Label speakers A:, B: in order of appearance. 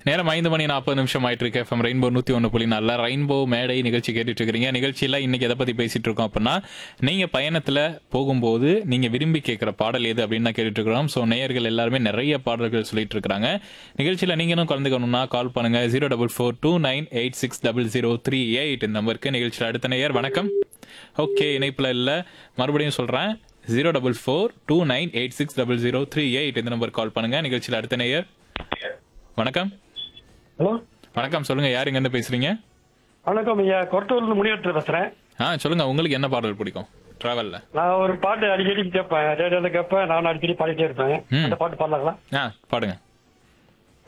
A: நேரம் ஐந்து மணி நாற்பது நிமிஷம் ஆயிட்டு இருக்கு எஃப்எம் ரெயின்போ நூத்தி ஒன்று புள்ளி நாலில் ரெயின்போ மேடை நிகழ்ச்சி கேட்டுட்டு இருக்கிறீங்க நிகழ்ச்சியில இன்னைக்கு எதை பத்தி பேசிட்டு இருக்கோம் அப்படின்னா நீங்க பயணத்துல போகும்போது நீங்க விரும்பி கேட்கிற பாடல் எது அப்படின்னு தான் கேட்டுட்டு இருக்கிறோம் ஸோ நேயர்கள் எல்லாருமே நிறைய பாடல்கள் சொல்லிட்டு இருக்காங்க நிகழ்ச்சியில நீங்களும் கலந்துக்கணும்னா கால் பண்ணுங்க zero double four two nine eight six double zero three eight இந்த நம்பருக்கு நிகழ்ச்சியில் அடுத்த நேயர் வணக்கம் ஓகே இணைப்புல இல்ல மறுபடியும் சொல்றேன் zero double four two nine eight six double zero three eight இந்த நம்பருக்கு கால் பண்ணுங்க நிகழ்ச்சியில் அடுத்த நேயர் வணக்கம்
B: ஹலோ
A: வணக்கம் சொல்லுங்க யார் இங்க இருந்து பேசுறீங்க
B: வணக்கம் ஐயா கொரட்டூர்ல முடிவெடுத்து பேசுறேன்
A: ஆ சொல்லுங்க உங்களுக்கு என்ன பாடல் பிடிக்கும் டிராவல்ல
B: நான் ஒரு பாட்டு அடிக்கடி கேட்பேன் ரேடியோல கேட்பேன் நான் அடிக்கடி பாடிட்டே இருப்பேன்
A: ம்.
B: அந்த பாட்டு பாடலாங்களா
A: ஆ பாடுங்க